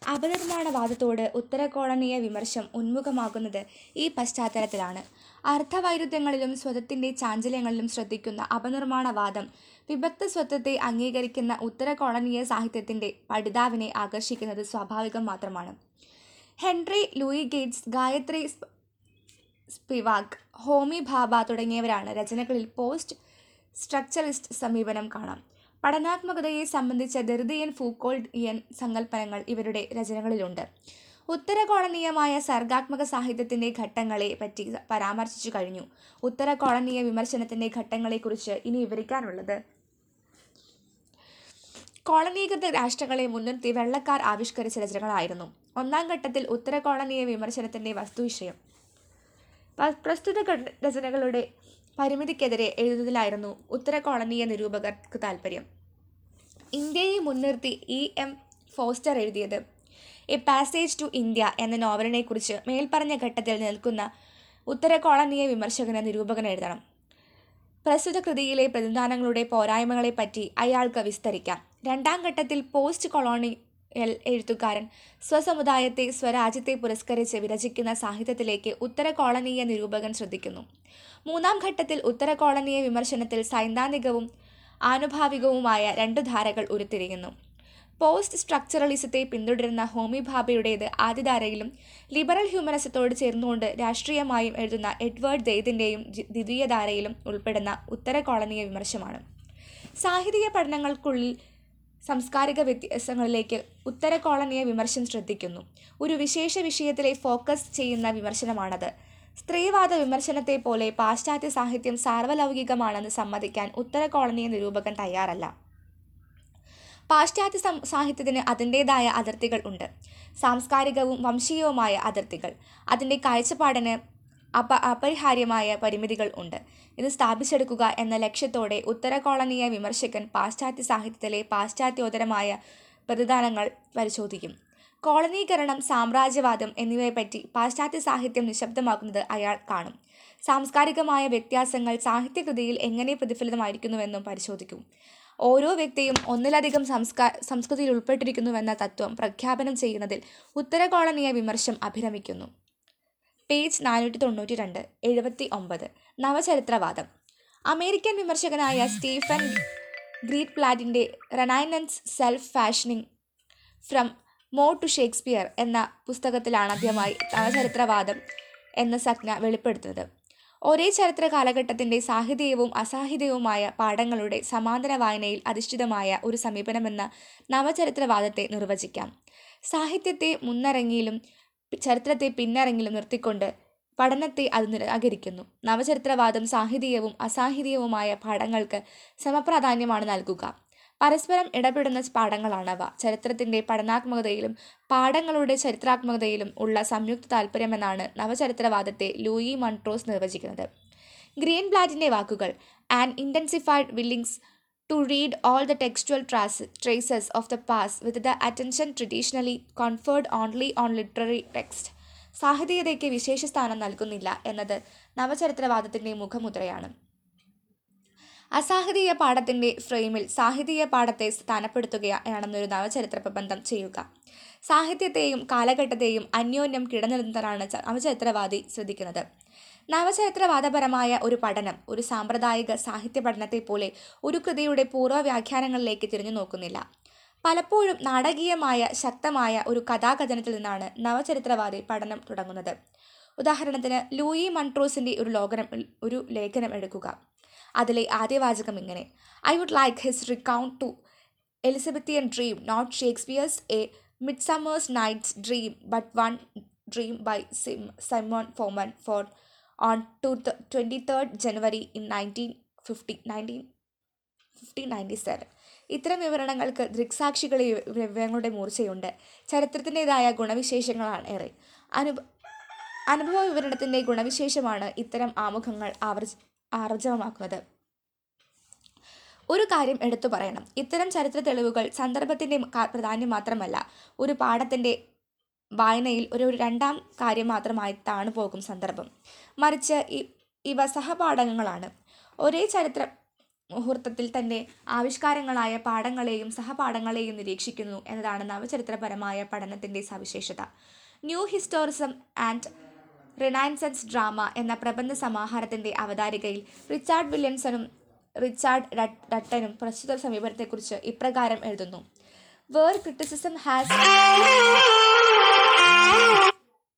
അപനിർമ്മാണവാദത്തോട് ഉത്തരകോളനീയ വിമർശം ഉന്മുഖമാകുന്നത് ഈ പശ്ചാത്തലത്തിലാണ്. അർത്ഥവൈരുദ്ധ്യങ്ങളിലും സ്വത്വത്തിന്റെ ചാഞ്ചല്യങ്ങളിലും ശ്രദ്ധിക്കുന്ന അപനിർമ്മാണവാദം വിഭക്തസ്വത്വത്തെ അംഗീകരിക്കുന്ന ഉത്തരകോളനീയ സാഹിത്യത്തിന്റെ പഠിതാവിനെ ആകർഷിക്കുന്നത് സ്വാഭാവികം മാത്രമാണ്. Henry Louis Gates, Gayatri Spivak, Homi Bhabha തുടങ്ങിയവരുടെ രചനകളിൽ പോസ്റ്റ് സ്ട്രക്ചറലിസ്റ്റ് സമീപനം കാണാം. പഠനാത്മകതയെ സംബന്ധിച്ച ദെറിദിയൻ ഫൂക്കോൾഡിയൻ സങ്കല്പങ്ങൾ ഇവരുടെ രചനകളിലുണ്ട്. ഉത്തരകോളനീയമായ സർഗാത്മക സാഹിത്യത്തിന്റെ ഘട്ടങ്ങളെ പറ്റി പരാമർശിച്ചു കഴിഞ്ഞു. ഉത്തരകോളനീയ വിമർശനത്തിന്റെ ഘട്ടങ്ങളെക്കുറിച്ച് ഇനി വിവരിക്കാനുള്ളത് കോളനീകൃത രാഷ്ട്രങ്ങളെ മുൻനിർത്തി വെള്ളക്കാർ ആവിഷ്കരിച്ച രചനകളായിരുന്നു. ഒന്നാം ഘട്ടത്തിൽ ഉത്തരകോളനീയ വിമർശനത്തിന്റെ വസ്തുവിഷയം പ്രസ്തുത രചനകളുടെ പരിമിതിക്കെതിരെ എഴുതുന്നതിലായിരുന്നു ഉത്തരകോളനീയ നിരൂപകർക്ക് താൽപര്യം. ഇന്ത്യയെ മുൻനിർത്തി ഇ. എം. ഫോസ്റ്റർ എഴുതിയത് എ പാസേജ് ടു ഇന്ത്യ എന്ന നോവലിനെക്കുറിച്ച് മേൽപ്പറഞ്ഞ ഘട്ടത്തിൽ നിൽക്കുന്ന ഉത്തരകോളനീയ വിമർശകന് നിരൂപണം എഴുതണം. പ്രസ്തുത കൃതിയിലെ പ്രതിനിധാനങ്ങളുടെ പോരായ്മകളെപ്പറ്റി അയാൾക്ക് വിസ്തരിക്കാം. രണ്ടാം ഘട്ടത്തിൽ പോസ്റ്റ് കൊളോണിയൽ എഴുത്തുകാരൻ സ്വസമുദായത്തെ സ്വരാജ്യത്തെ പുരസ്കരിച്ച് വിരചിക്കുന്ന സാഹിത്യത്തിലേക്ക് ഉത്തരകോളനീയ നിരൂപകൻ ശ്രദ്ധിക്കുന്നു. മൂന്നാം ഘട്ടത്തിൽ ഉത്തരകോളനീയ വിമർശനത്തിൽ സൈദ്ധാന്തികവും ആനുഭാവികവുമായ രണ്ടു ധാരകൾ ഉരുത്തിരിയുന്നു. പോസ്റ്റ് സ്ട്രക്ചറലിസത്തെ പിന്തുടരുന്ന ഹോമി ഭാഭയുടേത് ആദ്യധാരയിലും ലിബറൽ ഹ്യൂമനിസത്തോട് ചേർന്നുകൊണ്ട് രാഷ്ട്രീയമായും എഴുതുന്ന എഡ്വേർഡ് ദെയ്തിന്റേത് ദ്വിതീയധാരയിലും ഉൾപ്പെടുന്ന ഉത്തരകോളനീയ വിമർശമാണ്. സാഹിതീയ പഠനങ്ങൾക്കുള്ളിൽ സാംസ്കാരിക വ്യത്യാസങ്ങളിലേക്ക് ഉത്തരകോളനീയ വിമർശം ശ്രദ്ധിക്കുന്നു. ഒരു വിശേഷ വിഷയത്തിലെ ഫോക്കസ് ചെയ്യുന്ന വിമർശനമാണത്. സ്ത്രീവാദ വിമർശനത്തെപ്പോലെ പാശ്ചാത്യ സാഹിത്യം സാർവലൗകികമാണെന്ന് സമ്മതിക്കാൻ ഉത്തരകോളനീയ നിരൂപകൻ തയ്യാറല്ല. പാശ്ചാത്യ സാഹിത്യത്തിന് അതിന്റേതായ അതിർത്തികൾ ഉണ്ട്. സാംസ്കാരികവും വംശീയവുമായ അതിർത്തികൾ. അതിന്റെ കാഴ്ചപ്പാടിന് അപരിഹാര്യമായ പരിമിതികൾ ഉണ്ട്. ഇത് സ്ഥാപിച്ചെടുക്കുക എന്ന ലക്ഷ്യത്തോടെ ഉത്തരകോളനീയ വിമർശകൻ പാശ്ചാത്യ സാഹിത്യത്തിലെ പാശ്ചാത്യേതരമായ പ്രതിനിധാനങ്ങൾ പരിശോധിക്കും. കോളനീകരണം, സാമ്രാജ്യവാദം എന്നിവയെപ്പറ്റി പാശ്ചാത്യ സാഹിത്യം നിശ്ശബ്ദമാകുന്നത് അയാൾ കാണും. സാംസ്കാരികമായ വ്യത്യാസങ്ങൾ സാഹിത്യകൃതിയിൽ എങ്ങനെ പ്രതിഫലിതമായിരിക്കുന്നുവെന്നും പരിശോധിക്കും. ഓരോ വ്യക്തിയും ഒന്നിലധികം സംസ്കൃതിയിലുൾപ്പെട്ടിരിക്കുന്നുവെന്ന തത്ത്വം പ്രഖ്യാപനം ചെയ്യുന്നതിൽ ഉത്തരകോളനീയ വിമർശം അഭിരമിക്കുന്നു. പേജ് നാനൂറ്റി തൊണ്ണൂറ്റിരണ്ട്. എഴുപത്തിഒമ്പത്. നവചരിത്രവാദം അമേരിക്കൻ വിമർശകനായ സ്റ്റീഫൻ ഗ്രീൻബ്ലാറ്റിന്റെ renaissance self fashioning from More to Shakespeare എന്ന പുസ്തകത്തിലാണാദ്യമായി നവചരിത്രവാദം എന്ന സംജ്ഞ വെളിപ്പെടുത്തുന്നത്. ഒരേ ചരിത്ര കാലഘട്ടത്തിന്റെ സാഹിതീയവും അസാഹിതീയവുമായ പാഠങ്ങളുടെ സമാന്തര വായനയിൽ അധിഷ്ഠിതമായ ഒരു സമീപനമെന്ന നവചരിത്രവാദത്തെ നിർവചിക്കാം. സാഹിത്യത്തെ മുന്നരങ്ങിലും ചരിത്രത്തെ പിന്നരങ്ങിലും നിർത്തിക്കൊണ്ട് പഠനത്തെ അത് നിരാകരിക്കുന്നു. നവചരിത്രവാദം സാഹിതീയവും അസാഹിതീയവുമായ പാഠങ്ങൾക്ക് സമപ്രാധാന്യമാണ് നൽകുക. പരസ്പരം ഇടപെടുന്ന പാഠങ്ങളാണവ. ചരിത്രത്തിന്റെ പഠനാത്മകതയിലും പാഠങ്ങളുടെ ചരിത്രാത്മകതയിലും ഉള്ള സംയുക്ത താൽപര്യമെന്നാണ് നവചരിത്രവാദത്തെ ലൂയി മൺട്രോസ് നിർവചിക്കുന്നത്. ഗ്രീൻബ്ലാറ്റിന്റെ വാക്കുകൾ an intensified willingness to read all the textual traces of the past with the attention traditionally conferred only on literary text സാഹിതീയതയ്ക്ക് വിശേഷസ്ഥാനം നൽകുന്നില്ല എന്നത് നവചരിത്രവാദത്തിന്റെ മുഖമുദ്രയാണ്. അസാഹിതീയ പാഠത്തിന്റെ ഫ്രെയിമിൽ സാഹിതീയ പാഠത്തെ സ്ഥാനപ്പെടുത്തുകയാണൊരു നവചരിത്ര പ്രബന്ധം ചെയ്യുക. സാഹിത്യത്തെയും കാലഘട്ടത്തെയും അന്യോന്യം കിടനിർത്താനാണ് നവചരിത്രവാദി ശ്രദ്ധിക്കുന്നത്. നവചരിത്രവാദപരമായ ഒരു പഠനം ഒരു സാമ്പ്രദായിക സാഹിത്യപഠനത്തെപ്പോലെ ഒരു കൃതിയുടെ പൂർവവ്യാഖ്യാനങ്ങളിലേക്ക് തിരിഞ്ഞുനോക്കുന്നില്ല. പലപ്പോഴും നാടകീയമായ ശക്തമായ ഒരു കഥാകഥനത്തിൽ നിന്നാണ് നവചരിത്രവാദി പഠനം തുടങ്ങുന്നത്. ഉദാഹരണത്തിന് ലൂയി മൺട്രോസിന്റെ ഒരു ലേഖനം എടുക്കുക. അതിലെ ആദ്യ വാചകം ഇങ്ങനെ: I would like his recount to Elizabethan dream not Shakespeare's a midsummer's night's dream but one dream by Simon Forman for on twenty third January in nineteen ninety seven. ഇത്തരം വിവരണങ്ങൾക്ക് ദൃക്സാക്ഷികളിലെ വിവരങ്ങളുടെ മൂർച്ചയുണ്ട്. ചരിത്രത്തിന്റേതായ ഗുണവിശേഷങ്ങളാണേറെ. അനുഭവവിവരണത്തിന്റെ ഗുണവിശേഷമാണ് ഇത്തരം ആമുഖങ്ങൾ ആർജവമാക്കുന്നത്. ഒരു കാര്യം എടുത്തുപറയണം. ഇത്തരം ചരിത്രത്തെളിവുകൾ സന്ദർഭത്തിന്റെ പ്രാധാന്യം മാത്രമല്ല, ഒരു പാഠത്തിന്റെ വായനയിൽ ഒരു രണ്ടാം കാര്യം മാത്രമായി താണുപോകും സന്ദർഭം. മറിച്ച് ഇവ സഹപാഠങ്ങളാണ്. ഒരേ ചരിത്ര മുഹൂർത്തത്തിൽ തൻ്റെ ആവിഷ്കാരങ്ങളായ പാഠങ്ങളെയും സഹപാഠങ്ങളെയും നിരീക്ഷിക്കുന്നു എന്നതാണ് നവചരിത്രപരമായ പഠനത്തിൻ്റെ സവിശേഷത new historicism and renaissance drama എന്ന പ്രബന്ധ സമാഹാരത്തിൻ്റെ അവതാരികയിൽ റിച്ചാർഡ് വില്യംസണും റിച്ചാർഡ് ഡട്ട് ഡട്ടനും പ്രസ്തുത സമീപനത്തെക്കുറിച്ച് ഇപ്രകാരം എഴുതുന്നു വേർ ക്രിറ്റിസിസം ഹാസ്